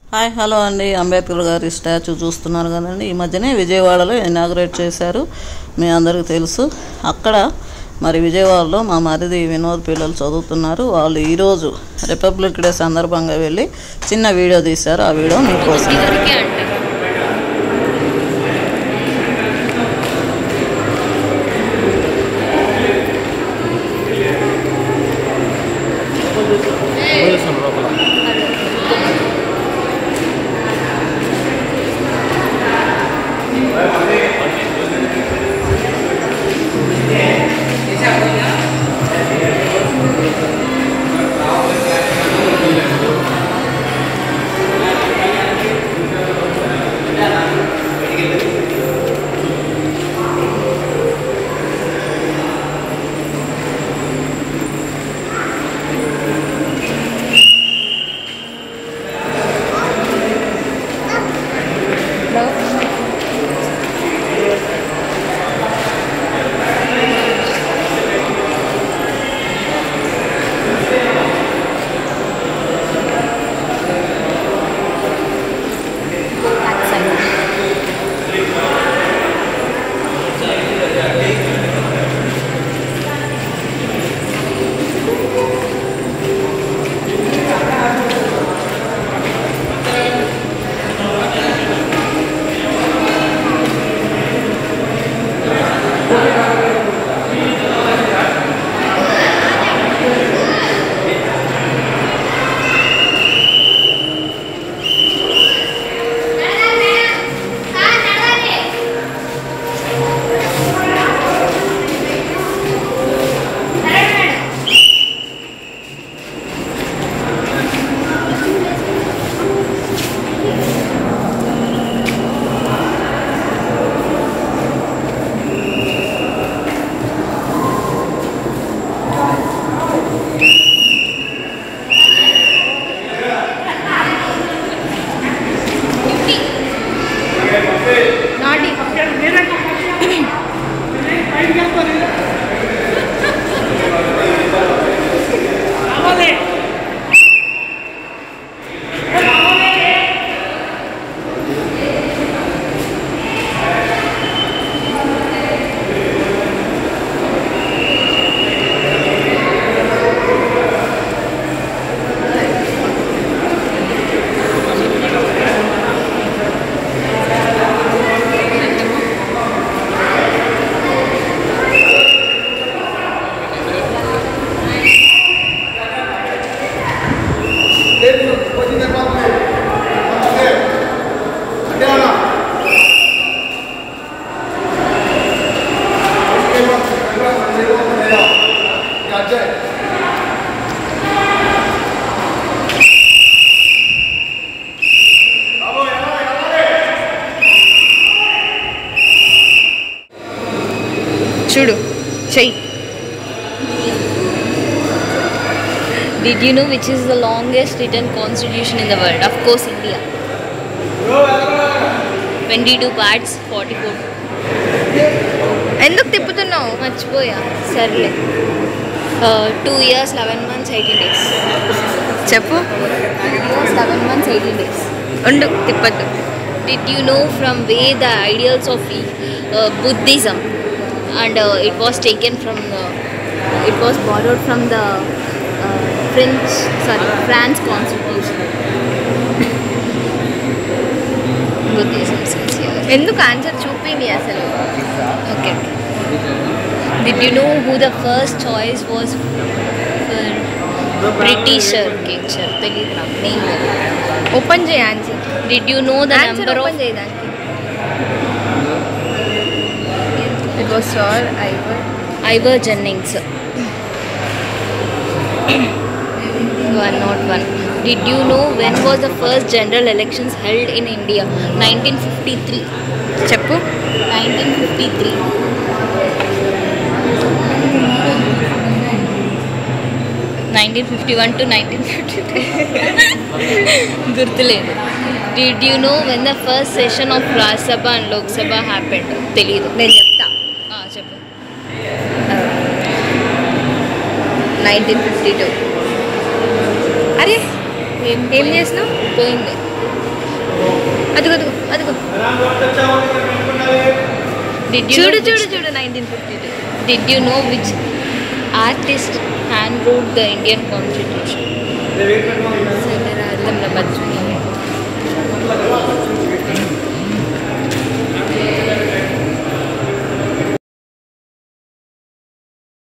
Hi hello అండి అంబేద్కర్ గారి statue చూస్తున్నారు కదండి ఈ మధ్యనే విజయవాడలో ఇనాగ్రేట్ చేశారు మీ అందరికీ తెలుసు అక్కడ మరి విజయవాడలో మా మరిది వినోద్ పిల్లలు చదువుతున్నారు వాళ్ళు ఈరోజు రిపబ్లిక్ డే సందర్భంగా వెళ్ళి చిన్న వీడియో తీశారు ఆ వీడియో మీకోసం ఇవరకే అంట నాటి చూడు చెయ్యి Did you know which is the longest written constitution in the world? Of course, India. 22 parts, 44. ఎందుకు తిప్పుతున్నావు మర్చిపోయా సర్లే two years eleven months eighteen days చెప్పు two years eleven months eighteen days ఉండు తిప్పద్దు Did you know from where the ideals of uh, Buddhism and uh, it was taken from the, it was borrowed from the uh, French sorry France constitution. Buddhism says here. ఎందుకు answer చూపింది అసలు Okay. Did you know who the first choice was for Britisher king? Sir, తెలియదు నాకు name తెలియదు. Open చేయి answer Did you know the answer number of open చేయడానికి it was sir Ivor Ivor Jennings. one not one. Did you know when was the first general elections held in India? 1953. చెప్పు 1953. Nineteen fifty one to nineteen fifty three గుర్తులేదు did you know when the first session of Rajya Sabha and Lok Sabha happened తెలీదు నేను చెప్తా ఆ, చెప్పు nineteen fifty two అరే ఏం ఏం చేసినావు పోయింది అదిగో అదిగో అదిగో Did you చూడు know చూడు which, చూడు nineteen fifty two Did you know which artist hand wrote the Indian Constitution? సరే రాద్దాం మర్చిపోయాను